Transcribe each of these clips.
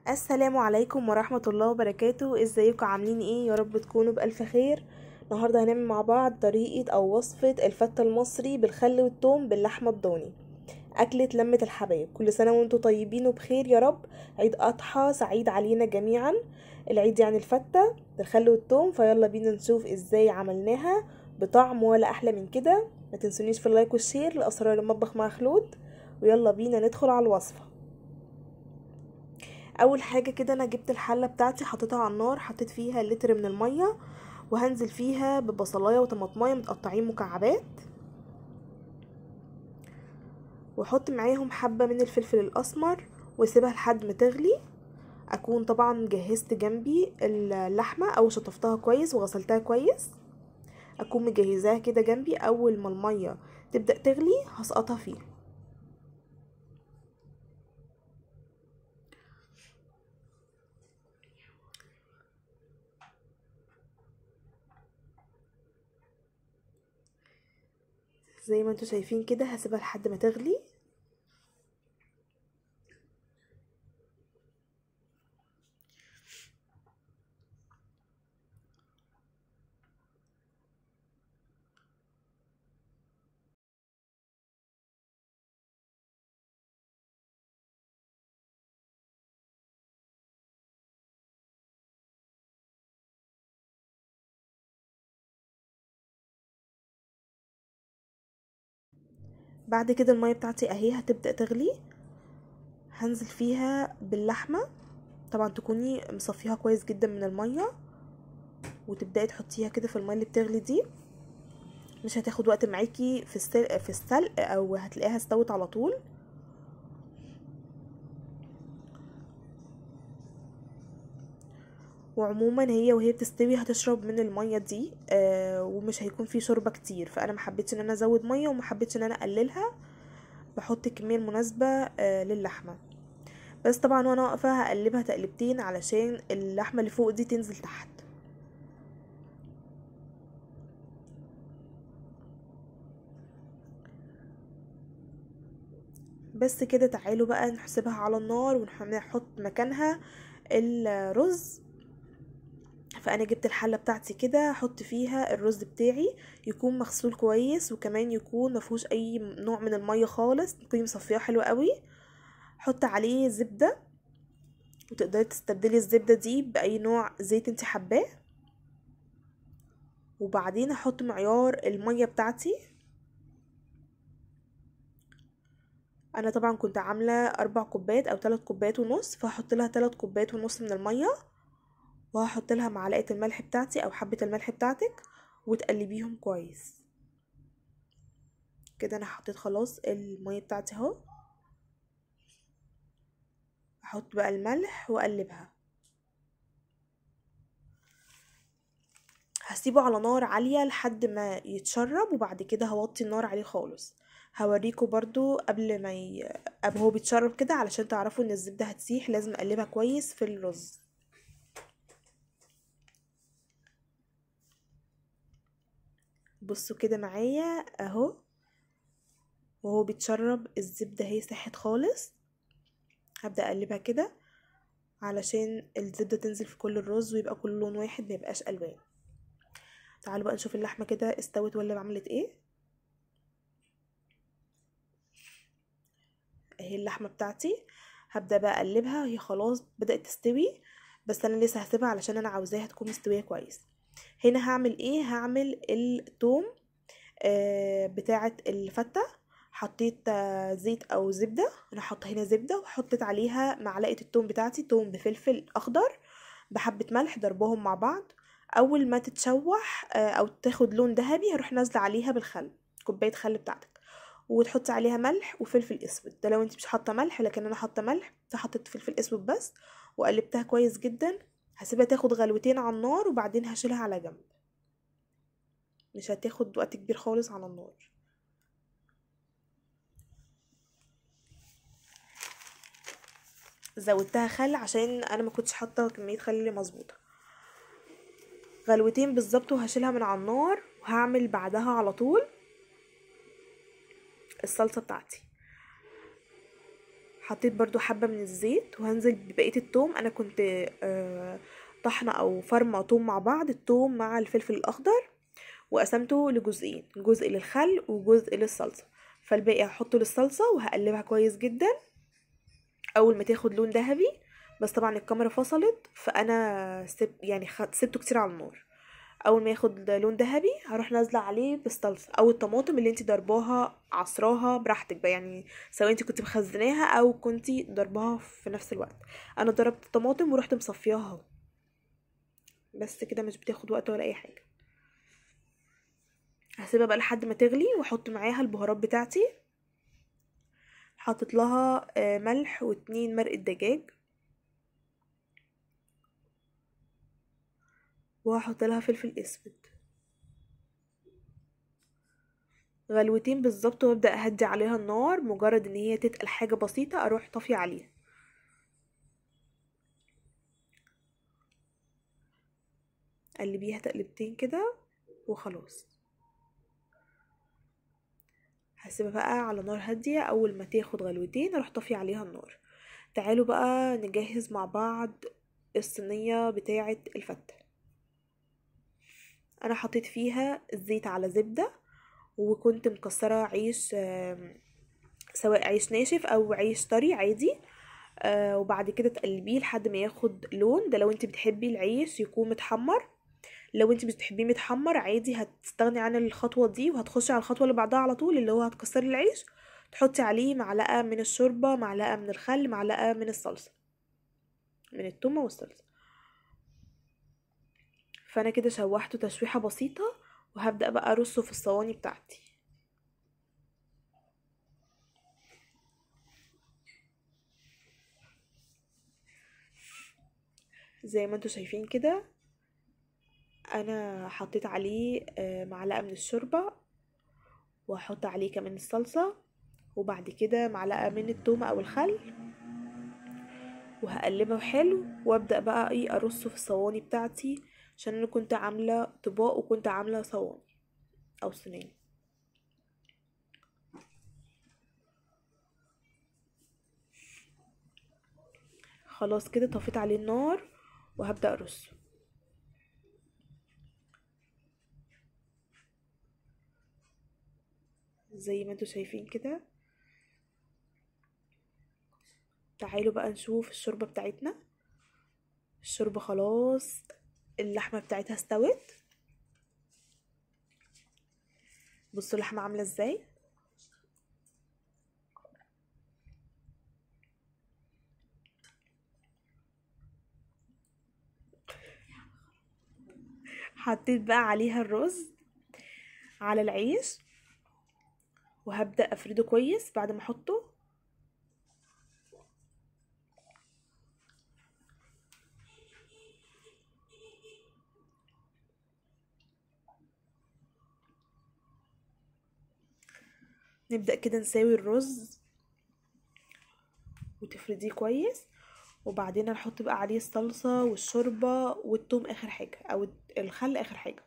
السلام عليكم ورحمة الله وبركاته ازيكم عاملين ايه يا رب تكونوا بألف خير النهاردة هنعمل مع بعض طريقة او وصفة الفتة المصري بالخل والثوم باللحمة الضاني أكلة لمة الحبايب كل سنة وانتم طيبين وبخير يا رب عيد أضحى سعيد علينا جميعا العيد يعني الفتة بالخل والثوم فيلا بينا نشوف ازاي عملناها بطعم ولا أحلى من كده ما تنسونيش في اللايك والشير لأسرار المطبخ مع خلود ويلا بينا ندخل على الوصفة اول حاجه كده انا جبت الحله بتاعتي حطيتها على النار حطيت فيها لتر من الميه وهنزل فيها ببصلايه وطماطمايه متقطعين مكعبات واحط معاهم حبه من الفلفل الاسمر واسيبها لحد ما تغلي اكون طبعا جهزت جنبي اللحمه او شطفتها كويس وغسلتها كويس اكون مجهزاها كده جنبي اول ما الميه تبدا تغلي هسقطها فيها زي ما انتوا شايفين كده هسيبها لحد ما تغلي بعد كده المية بتاعتي اهي هتبدأ تغلي هنزل فيها باللحمة طبعا تكوني مصفيها كويس جدا من المية وتبدأي تحطيها كده في المية اللي بتغلي دي مش هتاخد وقت معاكي في السلق في السلق او هتلاقيها استوت على طول وعموما هي وهي بتستوي هتشرب من الميه دي آه ومش هيكون في شوربه كتير فانا ما حبيتش ان انا ازود ميه وما حبيتش ان انا اقللها بحط الكميه المناسبه آه للحمه بس طبعا وانا واقفه هقلبها تقلبتين علشان اللحمه اللي فوق دي تنزل تحت بس كده تعالوا بقى نحسبها على النار ونحط مكانها الرز فانا جبت الحله بتاعتي كده احط فيها الرز بتاعي يكون مغسول كويس وكمان يكون مفيهوش اي نوع من الميه خالص تكوني مصفياه حلو قوي حط عليه زبده وتقدري تستبدلي الزبده دي باي نوع زيت انت حباه وبعدين احط معيار الميه بتاعتي انا طبعا كنت عامله اربع كوبايات او ثلاث كوبايات ونص فهحط لها ثلاث كوبايات ونص من الميه وهحط لها معلقه الملح بتاعتي او حبه الملح بتاعتك وتقلبيهم كويس كده انا حطيت خلاص الميه بتاعتي اهو احط بقى الملح واقلبها هسيبه على نار عاليه لحد ما يتشرب وبعد كده هوطي النار عليه خالص هوريكم برضو قبل ما ي... قبل هو بيتشرب كده علشان تعرفوا ان الزبده هتسيح لازم اقلبها كويس في الرز بصوا كده معايا اهو وهو بيتشرب الزبدة هي ساحت خالص هبدأ اقلبها كده علشان الزبدة تنزل في كل الرز ويبقى كل لون واحد ميبقاش الوان تعالوا بقى نشوف اللحمة كده استوت ولا عملت ايه اهي اللحمة بتاعتي هبدأ بقى اقلبها هي خلاص بدأت تستوي بس انا لسه هسيبها علشان انا عاوزاها تكون مستوية كويس هنا هعمل ايه هعمل التوم آه بتاعه الفته حطيت آه زيت او زبده انا حاطه هنا زبده وحطيت عليها معلقه التوم بتاعتي توم بفلفل اخضر بحبه ملح ضربهم مع بعض اول ما تتشوح آه او تاخد لون ذهبي هروح نازله عليها بالخل كوبايه خل بتاعتك وتحطي عليها ملح وفلفل اسود ده لو انت مش حاطه ملح لكن انا حاطه ملح فحطيت فلفل اسود بس وقلبتها كويس جدا هسيبها تاخد غلوتين على النار وبعدين هشيلها على جنب مش هتاخد وقت كبير خالص على النار زودتها خل عشان انا ما كنتش حاطه كميه خل مظبوطه غلوتين بالظبط وهشيلها من على النار وهعمل بعدها على طول الصلصه بتاعتي حطيت برضو حبة من الزيت وهنزل ببقية التوم انا كنت آه، طحنة او فرمة توم مع بعض التوم مع الفلفل الاخضر وقسمته لجزئين جزء للخل وجزء للصلصة فالباقي هحطه للصلصة وهقلبها كويس جدا اول ما تاخد لون ذهبي بس طبعا الكاميرا فصلت فانا سب يعني خد... سبته كتير على النار اول ما ياخد لون ذهبي هروح نازله عليه بالصلصه او الطماطم اللي انت ضرباها عصراها براحتك بقى يعني سواء انت كنت مخزناها او كنت ضرباها في نفس الوقت انا ضربت الطماطم ورحت مصفياها بس كده مش بتاخد وقت ولا اي حاجه هسيبها بقى لحد ما تغلي واحط معاها البهارات بتاعتي حطيت لها آه، ملح واتنين مرقه دجاج وهحط لها فلفل اسود غلوتين بالظبط وابدا اهدي عليها النار مجرد ان هي تتقل حاجه بسيطه اروح طافيه عليها قلبيها تقلبتين كده وخلاص هسيبها بقى على نار هاديه اول ما تاخد غلوتين اروح طافيه عليها النار تعالوا بقى نجهز مع بعض الصينيه بتاعه الفته انا حطيت فيها زيت على زبدة وكنت مكسرة عيش آم، سواء عيش ناشف او عيش طري عادي آه، وبعد كده تقلبيه لحد ما ياخد لون ده لو انت بتحبي العيش يكون متحمر لو انت مش بتحبيه متحمر عادي هتستغني عن الخطوة دي وهتخشي على الخطوة اللي بعدها على طول اللي هو هتكسري العيش تحطي عليه معلقة من الشوربة معلقة من الخل معلقة من الصلصة من التومة والصلصة فانا كده شوحته تشويحة بسيطة وهبدأ بقى ارصه في الصواني بتاعتي زي ما انتوا شايفين كده انا حطيت عليه آه، معلقة من الشوربة وهحط عليه كمان الصلصة وبعد كده معلقة من التومة او الخل وهقلبه حلو وابدأ بقى ايه ارصه في الصواني بتاعتي عشان انا كنت عاملة طباق وكنت عاملة صواني او صينية خلاص كده طفيت عليه النار وهبدأ ارصه زي ما انتوا شايفين كده تعالوا بقى نشوف الشوربة بتاعتنا الشوربة خلاص اللحمة بتاعتها استوت بصوا اللحمة عاملة ازاي حطيت بقى عليها الرز على العيش وهبدأ افرده كويس بعد ما احطه نبدأ كده نساوي الرز وتفرديه كويس وبعدين نحط بقى عليه الصلصة والشوربة والثوم اخر حاجة او الخل اخر حاجة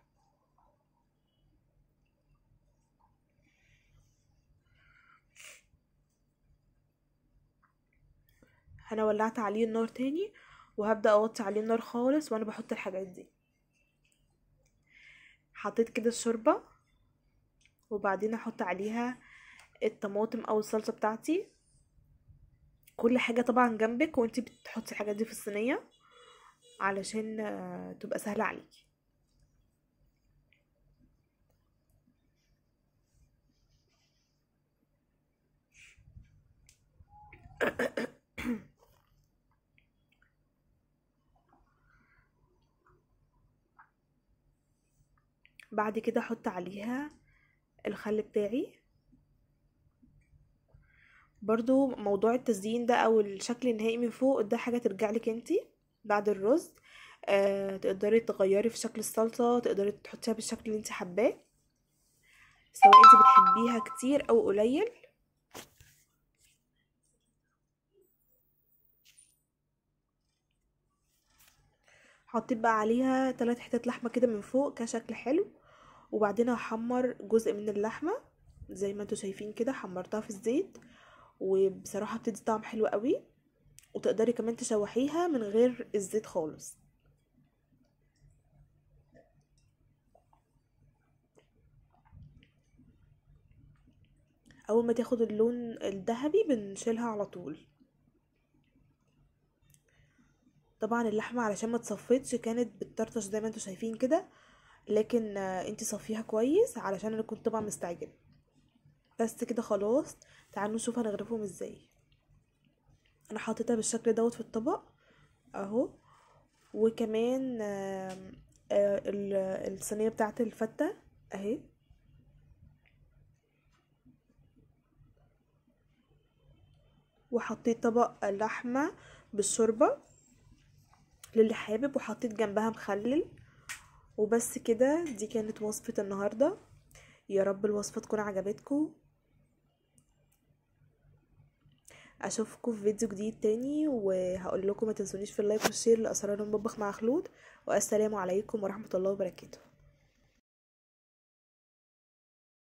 انا ولعت عليه النار تاني وهبدأ اوطي عليه النار خالص وانا بحط الحاجات دي حطيت كده الشوربة وبعدين احط عليها الطماطم او الصلصة بتاعتي كل حاجة طبعا جنبك وانتي بتحطي الحاجات دي في الصينية علشان آه، تبقى سهلة عليكي بعد كده احط عليها الخل بتاعي برضو موضوع التزيين ده او الشكل النهائي من فوق ده حاجة ترجع لك انتي بعد الرز آه تقدري تغيري في شكل الصلصة تقدري تحطيها بالشكل اللي انتي حباه سواء انتي بتحبيها كتير او قليل حطيت بقى عليها تلات حتت لحمة كده من فوق كشكل حلو وبعدين هحمر جزء من اللحمة زي ما انتوا شايفين كده حمرتها في الزيت وبصراحة بتدي طعم حلو قوي وتقدري كمان تشوحيها من غير الزيت خالص اول ما تاخد اللون الذهبي بنشيلها على طول طبعا اللحمة علشان ما تصفتش كانت بتطرطش زي ما انتوا شايفين كده لكن آه، انتي صفيها كويس علشان انا كنت طبعا مستعجلة بس كده خلاص تعالوا نشوف هنغرفهم ازاي انا حاططها بالشكل دوت في الطبق اهو وكمان آم، آه، ال- الصينية بتاعت الفتة اهي وحطيت طبق لحمة بالشوربة للي حابب وحطيت جنبها مخلل وبس كده دي كانت وصفة النهاردة يا رب الوصفة تكون عجبتكم اشوفكم في فيديو جديد تاني وهقول لكم ما تنسونيش في اللايك والشير لاسرار المطبخ مع خلود والسلام عليكم ورحمة الله وبركاته